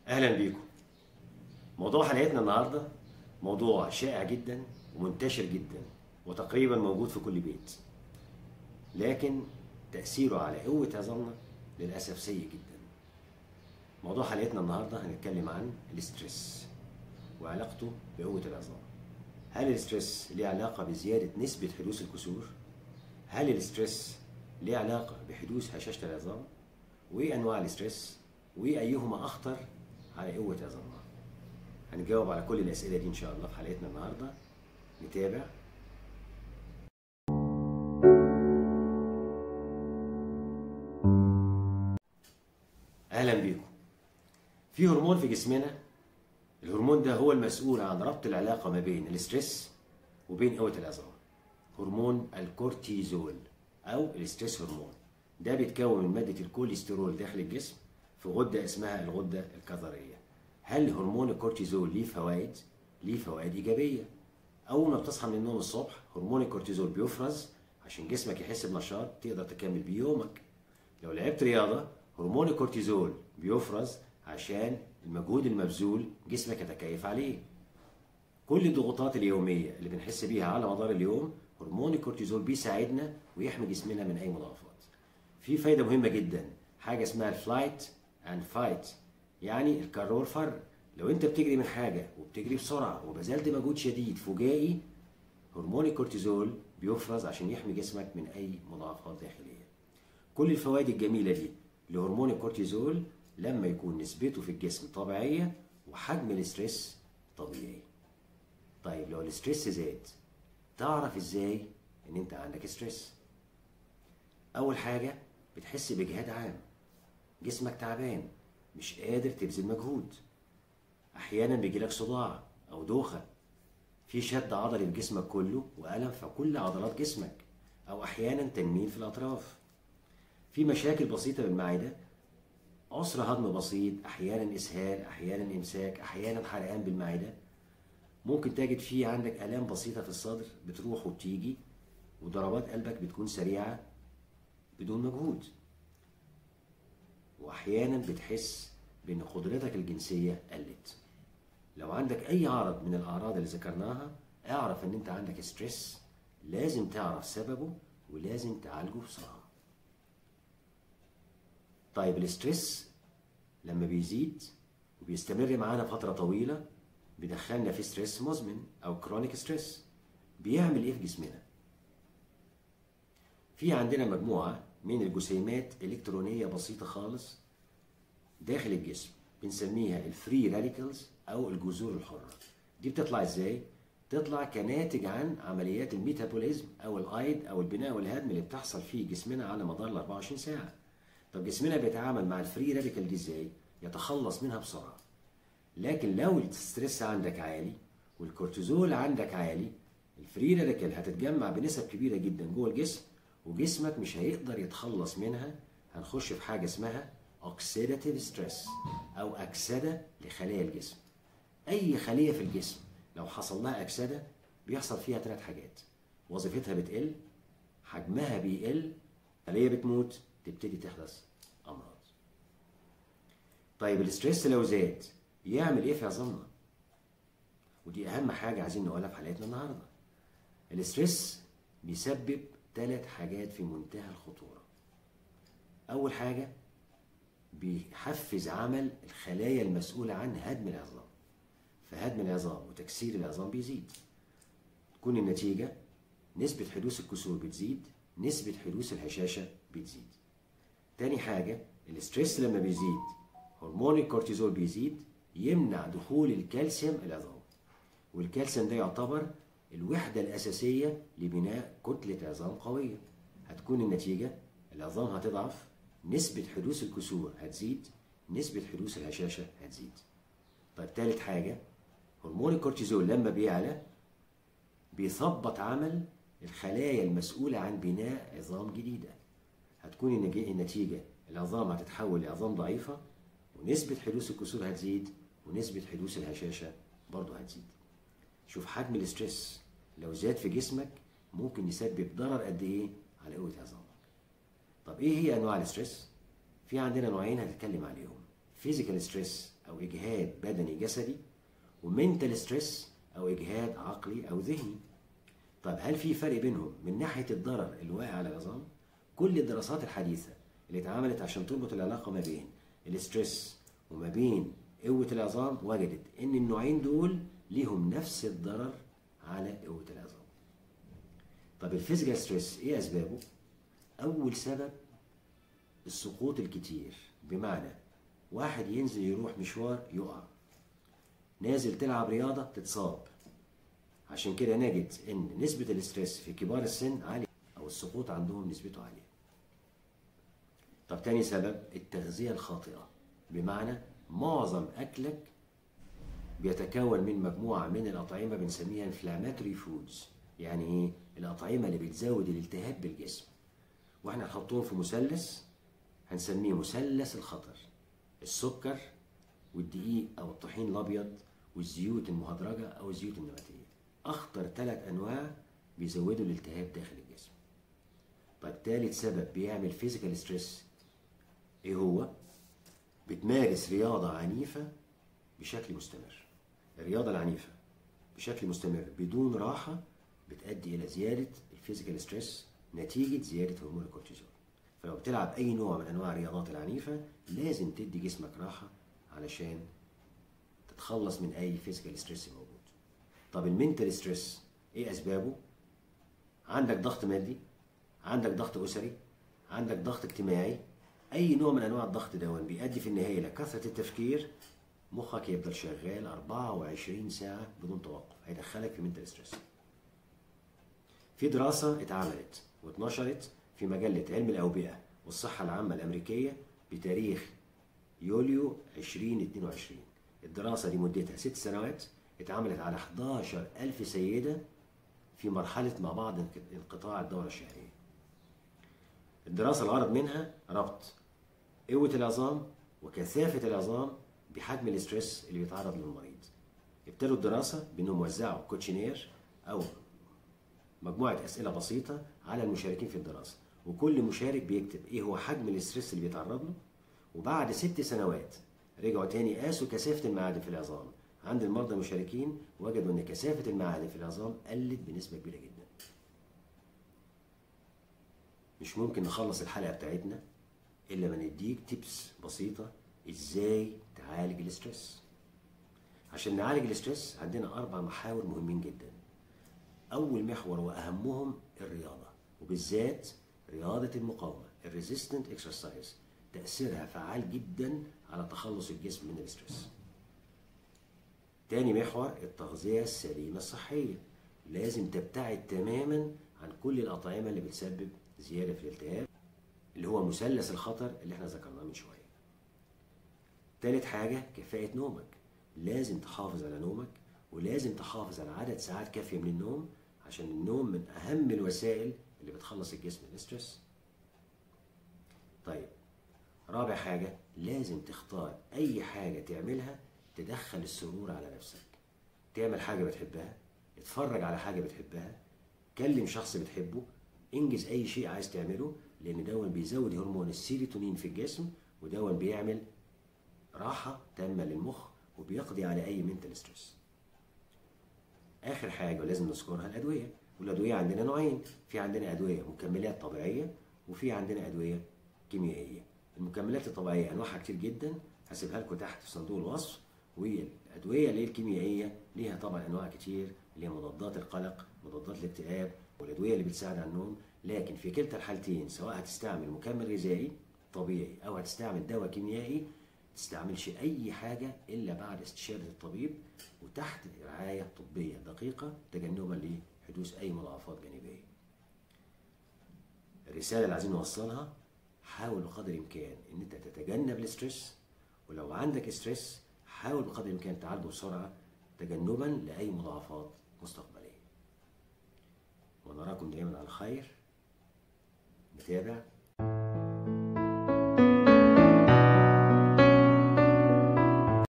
اهلا بيكم موضوع حلقتنا النهارده موضوع شائع جدا ومنتشر جدا وتقريبا موجود في كل بيت لكن تأثيره على قوة عظامنا للأسف سيء جدا موضوع حلقتنا النهارده هنتكلم عن الاسترس وعلاقته بقوة العظام هل الاسترس ليه علاقة بزيادة نسبة حدوث الكسور؟ هل الاسترس ليه علاقة بحدوث هشاشة العظام؟ وإيه أنواع الاسترس؟ وإيه أيهما أخطر على قوة عظامنا؟ هنجاوب على كل الأسئلة دي إن شاء الله في حلقتنا النهاردة نتابع أهلا بيكم في هرمون في جسمنا الهرمون ده هو المسؤول عن ربط العلاقة ما بين الاسترس وبين قوة العظام هرمون الكورتيزول أو الاسترس هرمون ده بيتكون من مادة الكوليسترول داخل الجسم في غدة اسمها الغدة الكظرية هل هرمون الكورتيزول ليه فوائد؟ ليه فوائد إيجابية أول ما بتصحى من النوم الصبح هرمون الكورتيزول بيفرز عشان جسمك يحس بنشاط تقدر تكمل بيه يومك لو لعبت رياضة هرمون الكورتيزول بيفرز عشان المجهود المبذول جسمك يتكيف عليه كل الضغوطات اليومية اللي بنحس بيها على مدار اليوم هرمون الكورتيزول بيساعدنا ويحمي جسمنا من أي مضاعفات في فايدة مهمة جدا حاجة اسمها الفلايت اند فايت يعني الكر والفر لو انت بتجري من حاجة وبتجري بسرعة وبذلت مجهود شديد فجائي هرمون الكورتيزول بيفرز عشان يحمي جسمك من أي مضاعفات داخلية كل الفوائد الجميلة دي لهرمون الكورتيزول لما يكون نسبته في الجسم طبيعية وحجم الاسترس طبيعي طيب لو الاسترس زاد تعرف ازاي ان انت عندك ستريس اول حاجة بتحس بجهاد عام جسمك تعبان مش قادر تبذل مجهود احيانا بيجيلك صداع او دوخة في شد عضلي في جسمك كله والم في كل عضلات جسمك او احيانا تنميل في الاطراف في مشاكل بسيطة بالمعدة عسر هضم بسيط احيانا اسهال احيانا امساك احيانا حرقان بالمعده ممكن تجد فيه عندك الام بسيطه في الصدر بتروح وبتيجي وضربات قلبك بتكون سريعه بدون مجهود واحيانا بتحس بان قدرتك الجنسيه قلت لو عندك اي عرض من الاعراض اللي ذكرناها اعرف ان انت عندك ستريس لازم تعرف سببه ولازم تعالجه بسرعه طيب الاسترس لما بيزيد وبيستمر معانا فترة طويلة بيدخلنا في ستريس مزمن أو كرونيك ستريس بيعمل إيه في جسمنا؟ في عندنا مجموعة من الجسيمات إلكترونية بسيطة خالص داخل الجسم بنسميها الفري راديكالز أو الجذور الحرة دي بتطلع إزاي؟ تطلع كناتج عن عمليات الميتابوليزم أو الأيض أو البناء والهدم اللي بتحصل في جسمنا على مدار ال 24 ساعة طب جسمنا بيتعامل مع الفري راديكال دي ازاي؟ يتخلص منها بسرعه. لكن لو الستريس عندك عالي والكورتيزول عندك عالي الفري راديكال هتتجمع بنسب كبيره جدا جوه الجسم وجسمك مش هيقدر يتخلص منها هنخش في حاجه اسمها اوكسيداتيف ستريس او اكسده لخلايا الجسم. اي خليه في الجسم لو حصل لها اكسده بيحصل فيها ثلاث حاجات وظيفتها بتقل حجمها بيقل خليه بتموت تبتدي تحدث امراض طيب الاستريس لو زاد يعمل ايه في عظامنا ودي اهم حاجه عايزين نقولها في حلقتنا النهارده الاستريس بيسبب ثلاث حاجات في منتهى الخطوره اول حاجه بيحفز عمل الخلايا المسؤوله عن هدم العظام فهدم العظام وتكسير العظام بيزيد تكون النتيجه نسبه حدوث الكسور بتزيد نسبه حدوث الهشاشه بتزيد تاني حاجة الاستريس لما بيزيد هرمون الكورتيزول بيزيد يمنع دخول الكالسيوم العظام والكالسيوم ده يعتبر الوحدة الأساسية لبناء كتلة عظام قوية هتكون النتيجة العظام هتضعف نسبة حدوث الكسور هتزيد نسبة حدوث الهشاشة هتزيد طيب تالت حاجة هرمون الكورتيزول لما بيعلى بيثبط عمل الخلايا المسؤولة عن بناء عظام جديدة هتكون النتيجة العظام هتتحول لعظام ضعيفة ونسبة حدوث الكسور هتزيد ونسبة حدوث الهشاشة برضه هتزيد شوف حجم الاسترس لو زاد في جسمك ممكن يسبب ضرر قد ايه على قوة عظامك طب ايه هي انواع الاسترس في عندنا نوعين هنتكلم عليهم فيزيكال ستريس او اجهاد بدني جسدي ومنتال ستريس او اجهاد عقلي او ذهني طب هل في فرق بينهم من ناحيه الضرر اللي واقع على العظام كل الدراسات الحديثه اللي اتعملت عشان تربط العلاقه ما بين الاسترس وما بين قوه العظام وجدت ان النوعين دول ليهم نفس الضرر على قوه العظام طب الفيزيكال ستريس ايه اسبابه اول سبب السقوط الكتير بمعنى واحد ينزل يروح مشوار يقع نازل تلعب رياضة تتصاب عشان كده نجد ان نسبة الاسترس في كبار السن عالية او السقوط عندهم نسبته عالية طب تاني سبب التغذية الخاطئة بمعنى معظم اكلك بيتكون من مجموعة من الأطعمة بنسميها inflammatory foods يعني إيه؟ الأطعمة اللي بتزود الالتهاب بالجسم وإحنا هنحطهم في مثلث هنسميه مثلث الخطر السكر والدقيق أو الطحين الأبيض والزيوت المهدرجة أو الزيوت النباتية أخطر ثلاث أنواع بيزودوا الالتهاب داخل الجسم طيب ثالث سبب بيعمل فيزيكال ستريس إيه هو؟ بتمارس رياضة عنيفة بشكل مستمر الرياضة العنيفة بشكل مستمر بدون راحة بتؤدي إلى زيادة الفيزيكال ستريس نتيجة زيادة هرمون الكورتيزول فلو بتلعب أي نوع من أنواع الرياضات العنيفة لازم تدي جسمك راحة علشان تتخلص من أي فيزيكال ستريس موجود طب المنتال ستريس إيه أسبابه؟ عندك ضغط مادي عندك ضغط أسري عندك ضغط اجتماعي أي نوع من أنواع الضغط دون بيؤدي في النهاية لكثرة التفكير مخك يفضل شغال 24 ساعة بدون توقف هيدخلك في منتال ستريس في دراسة اتعملت واتنشرت في مجلة علم الأوبئة والصحة العامة الأمريكية بتاريخ يوليو 2022 الدراسة دي مدتها ست سنوات اتعملت على 11 ألف سيدة في مرحلة ما بعد انقطاع الدورة الشهرية الدراسة الغرض منها ربط قوة العظام وكثافة العظام بحجم الاسترس اللي بيتعرض للمريض ابتدوا الدراسة بأنهم وزعوا كوتشينير أو مجموعة أسئلة بسيطة على المشاركين في الدراسة وكل مشارك بيكتب إيه هو حجم الاسترس اللي بيتعرض له وبعد ست سنوات رجعوا تاني قاسوا كثافة المعادن في العظام عند المرضى المشاركين وجدوا أن كثافة المعادن في العظام قلت بنسبة كبيرة جدا مش ممكن نخلص الحلقة بتاعتنا إلا ما نديك تيبس بسيطة إزاي تعالج الاسترس عشان نعالج الاسترس عندنا أربع محاور مهمين جدا أول محور وأهمهم الرياضة وبالذات رياضة المقاومة الريزيستنت اكسرسايز تأثيرها فعال جدا على تخلص الجسم من الاسترس تاني محور التغذية السليمة الصحية لازم تبتعد تماما عن كل الأطعمة اللي بتسبب زيادة في الالتهاب اللي هو مثلث الخطر اللي احنا ذكرناه من شوية تالت حاجة كفاءة نومك لازم تحافظ على نومك ولازم تحافظ على عدد ساعات كافية من النوم عشان النوم من أهم الوسائل اللي بتخلص الجسم من الاسترس طيب رابع حاجة لازم تختار أي حاجة تعملها تدخل السرور على نفسك تعمل حاجة بتحبها اتفرج على حاجة بتحبها كلم شخص بتحبه انجز أي شيء عايز تعمله لأن دون بيزود هرمون السيروتونين في الجسم ودون بيعمل راحة تامة للمخ وبيقضي على أي منتال ستريس آخر حاجة ولازم نذكرها الأدوية والأدوية عندنا نوعين في عندنا أدوية مكملات طبيعية وفي عندنا أدوية كيميائية المكملات الطبيعية أنواعها كتير جدا هسيبها لكم تحت في صندوق الوصف والأدوية اللي هي الكيميائية ليها طبعا أنواع كتير اللي هي مضادات القلق مضادات الاكتئاب والأدوية اللي بتساعد على النوم لكن في كلتا الحالتين سواء هتستعمل مكمل غذائي طبيعي أو هتستعمل دواء كيميائي تستعملش أي حاجة إلا بعد استشارة الطبيب وتحت رعاية طبية دقيقة تجنبا لحدوث أي مضاعفات جانبية. الرسالة اللي عايزين نوصلها حاول بقدر الإمكان إن أنت تتجنب الاسترس ولو عندك استرس حاول بقدر الإمكان تعالجه بسرعة تجنبا لأي مضاعفات مستقبلية. ونراكم دائما على خير. نتابع